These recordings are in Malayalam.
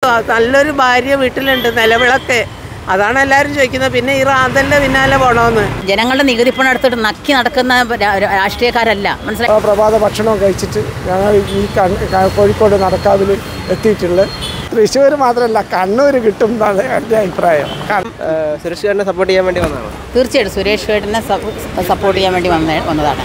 നല്ലൊരു ഭാര്യ വീട്ടിലുണ്ട് നിലവിളക്ക് അതാണ് എല്ലാവരും ചോദിക്കുന്നത് പിന്നെ ഈ റാന്തലിൻ്റെ പിന്നാലെ പോകണമെന്ന് ജനങ്ങളുടെ നികുതി പണം എടുത്തിട്ട് നക്കി നടക്കുന്ന രാ- രാഷ്ട്രീയക്കാരല്ല മനസ്സിലായി ആ പ്രഭാത ഭക്ഷണം കഴിച്ചിട്ട് ഞങ്ങൾ ഈ കണ്ണ് ക- കോഴിക്കോട് നടക്കാവിൽ എത്തിയിട്ടുള്ളത് തൃശ്ശൂർ മാത്രമല്ല കണ്ണൂർ കിട്ടും എന്നാണ് എൻ്റെ അഭിപ്രായം കാരണം സുരേഷ് ചേട്ടനെ സപ്പോർട്ട് ചെയ്യാൻ വേണ്ടി വന്നതാണ് തീർച്ചയായിട്ടും സുരേഷ് ഏട്ടനെ സപ്പോർട്ട് ചെയ്യാൻ വേണ്ടി വന്ന വന്നതാണ്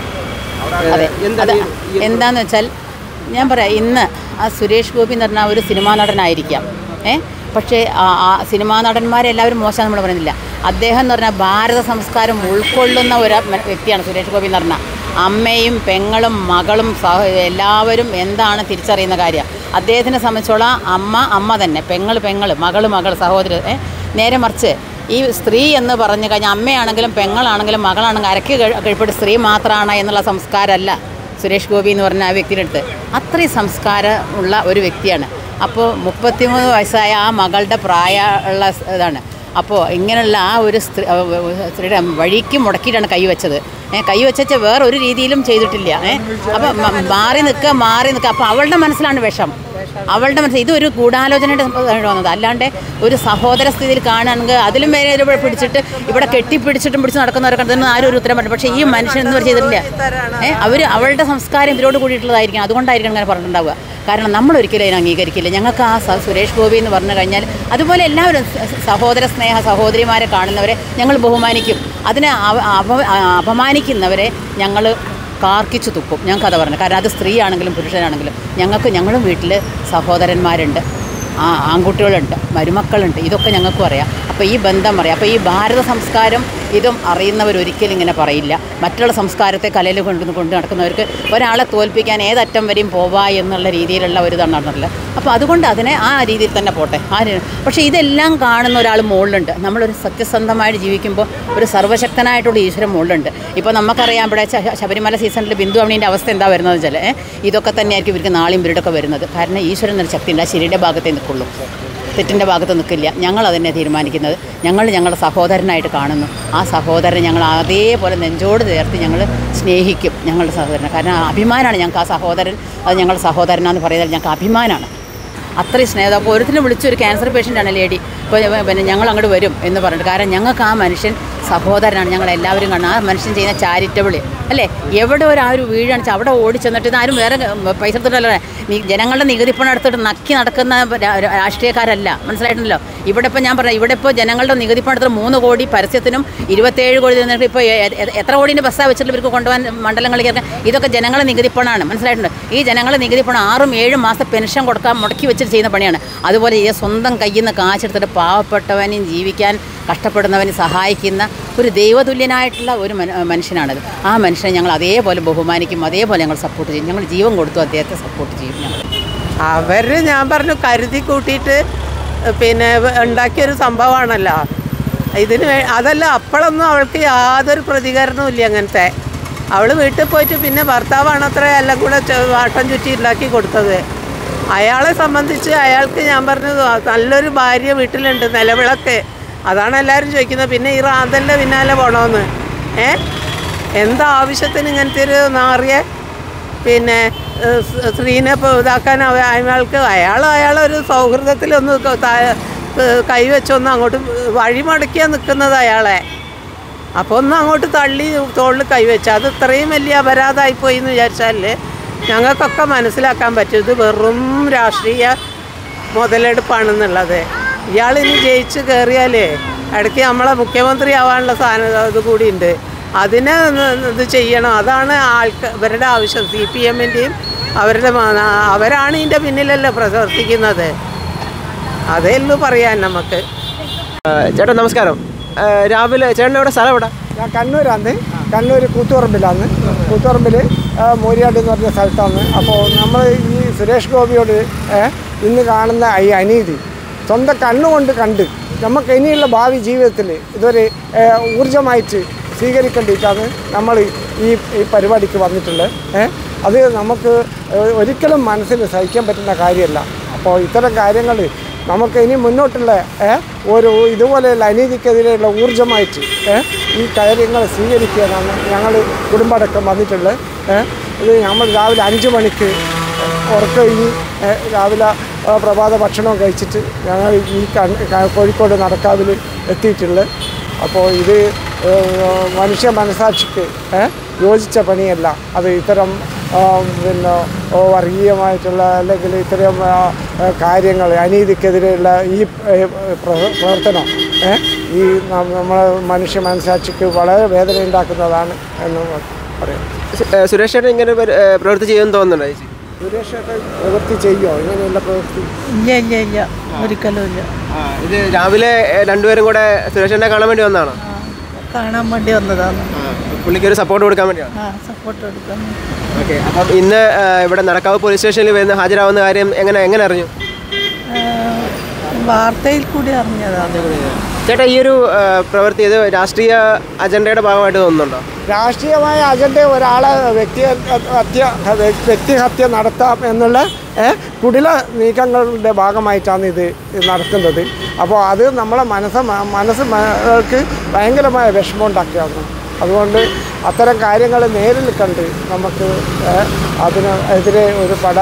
അതെ അത് എന്താന്ന് വെച്ചാൽ ഞാൻ പറയാം ഇന്ന് ആ സുരേഷ് ഗോപി എന്ന് പറഞ്ഞാൽ ഒരു സിനിമാ നടനായിരിക്കാം ഏ പക്ഷേ ആ ആ സിനിമാ നടന്മാരെല്ലാവരും മോശം നമ്മൾ പറയുന്നില്ല അദ്ദേഹം എന്ന് പറഞ്ഞാൽ ഭാരത സംസ്കാരം ഉൾക്കൊള്ളുന്ന ഒരു മ- വ്യക്തിയാണ് സുരേഷ് ഗോപി എന്ന് പറഞ്ഞാൽ അമ്മയും പെങ്ങളും മകളും സഹ എല്ലാവരും എന്താണ് തിരിച്ചറിയുന്ന കാര്യം അദ്ദേഹത്തിനെ സംബന്ധിച്ചോളം അമ്മ അമ്മ തന്നെ പെങ്ങൾ പെങ്ങൾ മകൾ മകൾ സഹോദരി ഏ നേരെ മറിച്ച് ഈ സ്ത്രീ എന്ന് പറഞ്ഞു കഴിഞ്ഞാൽ അമ്മയാണെങ്കിലും പെങ്ങളാണെങ്കിലും മകളാണെങ്കിലും അരക്ക് കഴിപ്പിട്ട് സ്ത്രീ മാത്രമാണ് എന്നുള്ള സംസ്കാരമല്ല സുരേഷ് ഗോപി എന്ന് പറഞ്ഞ ആ വ്യക്തിയുടെ അടുത്ത് അത്രയും സംസ്കാരം ഉള്ള ഒരു വ്യക്തിയാണ് അപ്പോൾ മുപ്പത്തിമൂന്ന് വയസ്സായ ആ മകളുടെ പ്രായമുള്ള സ് ഇതാണ് അപ്പോൾ ഇങ്ങനെയുള്ള ആ ഒരു സ്ത്രീ ആ, സ്ത്രീയുടെ വഴിക്ക് മുടക്കിയിട്ടാണ് കൈവച്ചത് ഏ കൈവച്ച വേറെ ഒരു രീതിയിലും ചെയ്തിട്ടില്ല ഏ അപ്പോൾ മാറി നിൽക്കുക മാറി നിൽക്കുക അപ്പോൾ അവളുടെ മനസ്സിലാണ് വിഷം അവളുടെ മനസ്സിൽ ഇതൊരു ഗൂഢാലോചനയുടെ സംഭവമായിട്ട് വന്നത് അല്ലാണ്ട് ഒരു സഹോദര സ്ഥിതിയിൽ കാണുകയാണെങ്കിൽ അതിലും വേറെ ഇവിടെ പിടിച്ചിട്ട് ഇവിടെ കെട്ടിപ്പിടിച്ചിട്ടും പിടിച്ച് നടക്കുന്നവരൊക്കെ ഇതിന് ആരും ഒരു ഉത്തരം പറഞ്ഞു പക്ഷേ ഈ മനുഷ്യൻ എന്ന് ചെയ്തിട്ടില്ല ഏഹ് അവർ അവളുടെ സംസ്കാരം ഇവരോട് കൂടിയിട്ടുള്ളതായിരിക്കും അതുകൊണ്ടായിരിക്കും അങ്ങനെ പറഞ്ഞിട്ടുണ്ടാവുക കാരണം നമ്മൾ ഒരിക്കലും അതിനെ അംഗീകരിക്കില്ല ഞങ്ങൾക്ക് ആ സ- സുരേഷ് ഗോപി എന്ന് പറഞ്ഞു കഴിഞ്ഞാൽ അതുപോലെ എല്ലാവരും സ- സ- സഹോദര സ്നേഹ സഹോദരിമാരെ കാണുന്നവരെ ഞങ്ങൾ ബഹുമാനിക്കും അതിനെ അവ- അപ- അപമാനിക്കുന്നവരെ ഞങ്ങൾ കാർക്കിച്ചു തുപ്പും ഞങ്ങൾക്ക് അതാ പറഞ്ഞത് കാരണം അത് സ്ത്രീയാണെങ്കിലും പുരുഷനാണെങ്കിലും ഞങ്ങൾക്ക് ഞങ്ങളും വീട്ടിൽ സഹോദരന്മാരുണ്ട് ആ ആൺകുട്ടികളുണ്ട് മരുമക്കളുണ്ട് ഇതൊക്കെ ഞങ്ങൾക്കും അറിയാം അപ്പോൾ ഈ ബന്ധം അറിയാം അപ്പോൾ ഈ ഭാരത സംസ്കാരം ഇതും അറിയുന്നവർ ഒരിക്കലും ഇങ്ങനെ പറയില്ല മറ്റുള്ള സംസ്കാരത്തെ കലയിൽ കൊണ്ട് കൊണ്ട് നടക്കുന്നവർക്ക് ഒരാളെ തോൽപ്പിക്കാൻ ഏതറ്റം വരെയും പോവാ എന്നുള്ള രീതിയിലുള്ള ഒരു ഇതാണ് നടന്നിട്ടുള്ളത് അപ്പോൾ അതുകൊണ്ട് അതിനെ ആ രീതിയിൽ തന്നെ പോട്ടെ ആ രീതി- പക്ഷേ ഇതെല്ലാം കാണുന്ന ഒരാൾ മുകളിലുണ്ട് നമ്മളൊരു സത്യസന്ധമായിട്ട് ജീവിക്കുമ്പോൾ ഒരു സർവ്വശക്തനായിട്ടുള്ള ഈശ്വരൻ മുകളിലുണ്ട് ഇപ്പോൾ നമുക്കറിയാം ഇവിടെ ശ- ശബരിമല സീസണിൽ ബിന്ദു അമ്മീൻ്റെ അവസ്ഥ എന്താ വരുന്നത് വെച്ചാൽ ഏ, ഇതൊക്കെ തന്നെയായിരിക്കും ഇവർക്ക് നാളെയും ഇവരുടെയൊക്കെ വരുന്നത് കാരണം ഈശ്വരൻ എന്നൊരു ശക്തി ഉണ്ട് ആ ശരിയുടെ ഭാഗത്തേ നിൽക്കുള്ളൂ തെറ്റിൻ്റെ ഭാഗത്ത് നിൽക്കില്ല ഞങ്ങൾ അതിനെ തീരുമാനിക്കുന്നത് ഞങ്ങൾ ഞങ്ങളുടെ സഹോദരനായിട്ട് കാണുന്നു ആ സഹോദരനെ ഞങ്ങൾ അതേപോലെ നെഞ്ചോട് ചേർത്ത് ഞങ്ങൾ സ്നേഹിക്കും ഞങ്ങളുടെ സഹോദരനെ കാരണം ആ അഭിമാനമാണ് ഞങ്ങൾക്ക് ആ സഹോദരൻ അത് ഞങ്ങളുടെ സഹോദരനാന്ന് പറയുന്നത് ഞങ്ങൾക്ക് അഭിമാനമാണ് അത്രയും സ്നേഹം അപ്പോൾ ഒരുത്തിനെ വിളിച്ചൊരു ക്യാൻസർ പേഷ്യൻ്റാണ് ലേഡി ഇപ്പോൾ പിന്നെ ഞങ്ങൾ അങ്ങോട്ട് വരും എന്ന് പറഞ്ഞിട്ട് കാരണം ഞങ്ങൾക്ക് ആ മനുഷ്യൻ സഹോദരനാണ് ഞങ്ങൾ എല്ലാവരും കാണുന്നത് ആ മനുഷ്യൻ ചെയ്യുന്ന ചാരിറ്റബിൾ അല്ലേ എവിടെ ഒരു ആ ഒരു വീഴാണ് വെച്ചാൽ അവിടെ ഓടി ചെന്നിട്ട് ഇതാരും വേറെ പൈസ എടുത്തിട്ടല്ല നീ ജനങ്ങളുടെ നികുതി പണം എടുത്തിട്ട് നക്കി നടക്കുന്ന രാ- രാ- രാഷ്ട്രീയക്കാരല്ല മനസ്സിലായിട്ടുണ്ടല്ലോ ഇവിടെ ഇപ്പോൾ ഞാൻ പറയാം ഇവിടെ ഇപ്പോൾ ജനങ്ങളുടെ നികുതി പണം എടുത്തിട്ട് മൂന്ന് കോടി പരസ്യത്തിനും ഇരുപത്തേഴ് കോടി നിന്നിട്ട് ഇപ്പോൾ എ- എ- എത്ര കോടീൻ്റെ ബസ്സാണ് വെച്ചിട്ട് ഇവർക്ക് കൊണ്ടുപോകാൻ മണ്ഡലങ്ങളിലേക്ക് ഇതൊക്കെ ജനങ്ങളുടെ നികുതി പണമാണ് മനസ്സിലായിട്ടുണ്ട് ഈ ജനങ്ങളുടെ നികുതി പണം ആറും ഏഴും മാസം പെൻഷൻ കൊടുക്കാൻ മുടക്കി വെച്ചിട്ട് ചെയ്യുന്ന പണിയാണ് അതുപോലെ ഈ സ്വന്തം കയ്യിൽ നിന്ന് കാശെടുത്തിട്ട് പാവപ്പെട്ടവനെയും ജീവിക്കാൻ കഷ്ടപ്പെടുന്നവനെ സഹായിക്കുന്ന ഒരു ദൈവതുല്യനായിട്ടുള്ള ഒരു മന- മനുഷ്യനാണത് ആ മനുഷ്യനെ ഞങ്ങൾ അതേപോലെ ബഹുമാനിക്കും അതേപോലെ ഞങ്ങൾ സപ്പോർട്ട് ചെയ്യും ഞങ്ങൾ ജീവൻ കൊടുത്തു അദ്ദേഹത്തെ സപ്പോർട്ട് ചെയ്യും ഞങ്ങൾ അവർ ഞാൻ പറഞ്ഞു കരുതി കൂട്ടിയിട്ട് പിന്നെ ഉണ്ടാക്കിയൊരു സംഭവമാണല്ലോ ഇതിന് വേ- അതല്ല അപ്പോഴൊന്നും അവൾക്ക് യാതൊരു പ്രതികരണവും ഇല്ല അങ്ങനത്തെ അവൾ വീട്ടിൽ പോയിട്ട് പിന്നെ ഭർത്താവാണ് അത്ര എല്ലാം കൂടെ ചെ- വാട്ടം ചുറ്റി ഉണ്ടാക്കി കൊടുത്തത് അയാളെ സംബന്ധിച്ച് അയാൾക്ക് ഞാൻ പറഞ്ഞത് നല്ലൊരു ഭാര്യ വീട്ടിലുണ്ട് നിലവിളക്ക് അതാണ് എല്ലാവരും ചോദിക്കുന്നത് പിന്നെ ഈ റാന്തലിൻ്റെ പിന്നാലെ പോകണമെന്ന് ഏ എന്താ ആവശ്യത്തിന് ഇങ്ങനത്തെ ഒരു നാറിയ പിന്നെ ഏഹ്, സ് സ്ത്രീനെ ഇപ്പോൾ ഇതാക്കാൻ അവ- അയാൾക്ക് അയാൾ അയാളൊരു സൗഹൃദത്തിലൊന്ന് ക- താ- ഏഹ് കൈവച്ചൊന്ന് അങ്ങോട്ട് വഴിമടക്കിയാ നിൽക്കുന്നത് അയാളെ അപ്പോൾ ഒന്ന് അങ്ങോട്ട് തള്ളി തോളിൽ കൈവച്ച അത് ഇത്രയും വലിയ അപരാധമായിപ്പോയി എന്ന് വിചാരിച്ചാൽ ഞങ്ങൾക്കൊക്കെ മനസ്സിലാക്കാൻ പറ്റും ഇത് വെറും രാഷ്ട്രീയ മുതലെടുപ്പാണെന്നുള്ളത് ഇയാൾ ഇനി ജയിച്ച് കയറിയാലേ ഇടയ്ക്ക് നമ്മളെ മുഖ്യമന്ത്രി ആവാനുള്ള സാധനം ഇത് കൂടിയുണ്ട് അതിനെ ഒന്ന് ഇത് ചെയ്യണം അതാണ് ആൾക്ക് ഇവരുടെ ആവശ്യം സി പി എമ്മിൻ്റെയും അവരുടെ മ- അവരാണ് ഇതിൻ്റെ പിന്നിലല്ലേ പ്രവർത്തിക്കുന്നത് അതേ ഉള്ളൂ പറയാൻ നമുക്ക് ചേട്ടാ നമസ്കാരം ആ, രാവിലെ ചേട്ടൻ എവിടെ സ്ഥലം എവിടെ ഞാൻ കണ്ണൂരാണ് കണ്ണൂർ കൂത്തുപറമ്പിലാണ് കൂത്തുപറമ്പിൽ മൂരിയാട് എന്ന് പറഞ്ഞ സ്ഥലത്താണ് അപ്പോൾ നമ്മൾ ഈ സുരേഷ് ഗോപിയോട് ഏ, ഇന്ന് കാണുന്ന ഈ അനീതി സ്വന്തം കണ്ണുകൊണ്ട് കണ്ട് നമുക്ക് ഇനിയുള്ള ഭാവി ജീവിതത്തിൽ ഇതൊരു ഏ, ഊർജമായിട്ട് സ്വീകരിക്കേണ്ടിയിട്ടാണ് നമ്മൾ ഈ ഈ പരിപാടിക്ക് വന്നിട്ടുള്ളത് ഏ, അത് നമുക്ക് ഏ, ഒരിക്കലും മനസ്സിൽ സഹിക്കാൻ പറ്റുന്ന കാര്യമല്ല അപ്പോൾ ഇത്തരം കാര്യങ്ങൾ നമുക്ക് ഇനി മുന്നോട്ടുള്ള ഏ, ഒരു ഇതുപോലെയുള്ള അനീതിക്കെതിരെയുള്ള ഊർജമായിട്ട് ഏ, ഈ കാര്യങ്ങൾ സ്വീകരിക്കാനാണ് ഞങ്ങൾ കുടുംബടക്കം വന്നിട്ടുള്ളത് ഏ, ഇത് നമ്മൾ രാവിലെ അഞ്ച് മണിക്ക് ഉറക്കം കഴിഞ്ഞ് ഏ, രാവിലെ ആ, പ്രഭാത ഭക്ഷണവും കഴിച്ചിട്ട് ഞങ്ങൾ ഈ കൺ ക- കോഴിക്കോട് നടക്കാവിൽ എത്തിയിട്ടുള്ളത് അപ്പോൾ ഇത് ഏഹ്, മനുഷ്യ മനസാക്ഷിക്ക് ഏ, യോജിച്ച പണിയല്ല അത് ഇത്തരം ആ, പിന്നെ ഓ, വർഗീയമായിട്ടുള്ള അല്ലെങ്കിൽ ഇത്തരം ആ, ആ, കാര്യങ്ങൾ അനീതിക്കെതിരെയുള്ള ഈ ഏ, പ്ര- പ്രവർത്തനം ഏ, ഈ നം- നമ്മളെ മനുഷ്യ മനസാക്ഷിക്ക് വളരെ വേദന ഉണ്ടാക്കുന്നതാണ് എന്ന് പറയാം സു- ഏ, സുരേഷ് ചേട്ടൻ ഇങ്ങനെ ഒരു, ഏ, പ്രവൃത്തി ചെയ്യുമെന്ന് തോന്നുന്നുണ്ടോ ചേച്ചി സുരേഷ് ഏട്ടൻ പ്രവൃത്തി ചെയ്യുമോ ഇങ്ങനെയുള്ള പ്രവൃത്തി ഇല്ല ഇല്ല ഇല്ല ഒരിക്കലും ഇല്ല ആ, ഇത് രാവിലെ ഏ, രണ്ടുപേരും കൂടെ സുരേഷ് ചേട്ടനെ കാണാൻ വേണ്ടി വന്നതാണോ ആ, കാണാൻ വേണ്ടി വന്നതാണ് പുള്ളിക്ക് ഒരു സപ്പോർട്ട് കൊടുക്കാൻ വേണ്ടിയാണ് ആ സപ്പോർട്ട് എടുക്കുന്നു ഓക്കെ അപ്പം ഇന്ന് ഏ, ഇവിടെ നടക്കാവ് പോലീസ് സ്റ്റേഷനിൽ വരുന്ന ഹാജരാവുന്ന കാര്യം എങ്ങനെ എങ്ങനെ അറിഞ്ഞു ആ, വാർത്തയിൽ കൂടി അറിഞ്ഞതാണ് ചേട്ടാ ഈ ഒരു ഏ, പ്രവൃത്തി ഇത് രാഷ്ട്രീയ അജണ്ടയുടെ ഭാഗമായിട്ട് തോന്നുന്നുണ്ടോ രാഷ്ട്രീയമായ അജണ്ട ഒരാളെ വ്യക്തി ഹത്യ വ്യക്തിഹത്യ നടത്താം എന്നുള്ള ഏ, കുടില നീക്കങ്ങളുടെ ഭാഗമായിട്ടാണ് ഇത് നടത്തുന്നത് അപ്പോൾ അത് നമ്മളെ മനസ്സ് മ- മനസ്സ് മക്ക് ഭയങ്കരമായ വിഷമം ഉണ്ടാക്കിയാണ് അതുകൊണ്ട് അത്തരം കാര്യങ്ങൾ നേരിൽ കണ്ട് നമുക്ക് ഏ, അതിന് എതിരെ ഒരു പട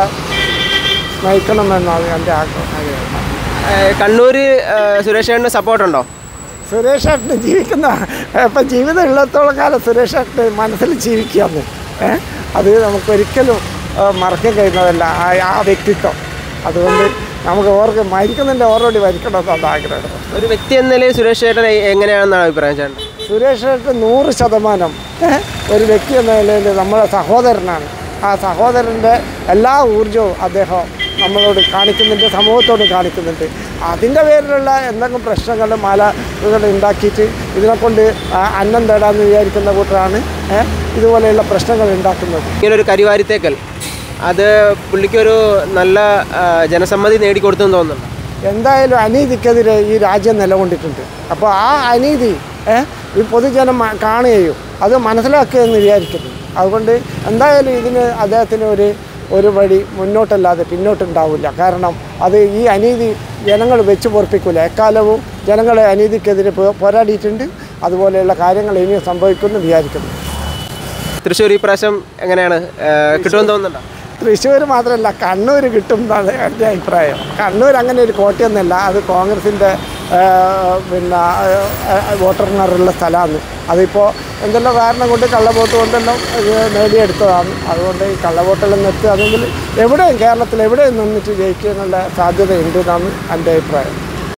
നയിക്കണമെന്നാണ് എൻ്റെ ആഗ്രഹം ഏ, കണ്ണൂര് ഏ, സുരേഷ് ചേട്ടന് സപ്പോർട്ടുണ്ടോ സുരേഷ് ഏട്ടന് ജീവിക്കുന്ന ഇപ്പം ജീവിതം ഉള്ളത്തോളം കാലം സുരേഷ് ഏട്ടന് മനസ്സിൽ ജീവിക്കാമെന്ന് ഏ അത് നമുക്കൊരിക്കലും ആ, മറക്കാൻ കഴിയുന്നതല്ല ആ ആ വ്യക്തിത്വം അതുകൊണ്ട് നമുക്ക് ഓർക്ക് മരിക്കുന്നുണ്ട് ഓൾറെഡി മരിക്കണമെന്നാണ് ആഗ്രഹം ഒരു വ്യക്തി എന്ന നിലയിൽ സുരേഷ് ചേട്ടൻ എ- എങ്ങനെയാണെന്നാണ് അഭിപ്രായം ചേട്ടൻ സുരേഷ് ഏട്ടൻ നൂറ് ശതമാനം ഏ, ഒരു വ്യക്തി എന്ന നിലയിൽ നമ്മളെ സഹോദരനാണ് ആ സഹോദരൻ്റെ എല്ലാ ഊർജവും അദ്ദേഹം നമ്മളോട് കാണിക്കുന്നുണ്ട് സമൂഹത്തോട് കാണിക്കുന്നുണ്ട് അതിൻ്റെ പേരിലുള്ള എന്തെങ്കിലും പ്രശ്നങ്ങൾ മാലകൾ ഉണ്ടാക്കിയിട്ട് ഇതിനെക്കൊണ്ട് ആ അന്നം തേടാമെന്ന് വിചാരിക്കുന്ന കൂട്ടരാണ് ഏ, ഇതുപോലെയുള്ള പ്രശ്നങ്ങൾ ഉണ്ടാക്കുന്നത് ഇങ്ങനെ ഒരു കരിവാരിത്തേക്കൽ അത് പുള്ളിക്കൊരു നല്ല ആ, ജനസമ്മതി നേടിക്കൊടുത്തെന്ന് തോന്നുന്നുണ്ട് എന്തായാലും അനീതിക്കെതിരെ ഈ രാജ്യം നിലകൊണ്ടിട്ടുണ്ട് അപ്പോൾ ആ അനീതി ഏ, ഈ പൊതുജനം മ- കാണുകയും അത് മനസ്സിലാക്കുകയെന്ന് വിചാരിക്കുന്നു അതുകൊണ്ട് എന്തായാലും ഇതിന് അദ്ദേഹത്തിന് ഒരു ഒരു വഴി മുന്നോട്ടല്ലാതെ പിന്നോട്ടുണ്ടാവില്ല കാരണം അത് ഈ അനീതി ജനങ്ങൾ വെച്ച് പൊറപ്പിക്കില്ല എക്കാലവും ജനങ്ങളെ അനീതിക്കെതിരെ പോ- പോരാടിയിട്ടുണ്ട് അതുപോലെയുള്ള കാര്യങ്ങൾ ഇനിയും സംഭവിക്കുമെന്ന് വിചാരിക്കുന്നു തൃശ്ശൂർ ഈ പ്രാവശ്യം എങ്ങനെയാണ് ആ, കിട്ടുമെന്ന് തോന്നുന്നുണ്ടോ തൃശ്ശൂർ മാത്രമല്ല കണ്ണൂർ കിട്ടും എന്നാണ് എൻ്റെ അഭിപ്രായം കണ്ണൂർ അങ്ങനെ ഒരു കോട്ടയൊന്നുമല്ല അത് കോൺഗ്രസിൻ്റെ പിന്നെ വോട്ടർമാരുള്ള സ്ഥലമാണ് അതിപ്പോൾ എന്തെല്ലാം കാരണം കൊണ്ട് കള്ളവോട്ട് കൊണ്ടെല്ലാം ഇത് നേടിയെടുത്തതാണ് അതുകൊണ്ട് ഈ കള്ളവോട്ടെല്ലാം നിർത്തുകയാണെങ്കിൽ എവിടെയും കേരളത്തിൽ എവിടെയും നിന്നിട്ട് ജയിക്കുക എന്നുള്ള സാധ്യതയുണ്ട് എന്നാണ് എൻ്റെ അഭിപ്രായം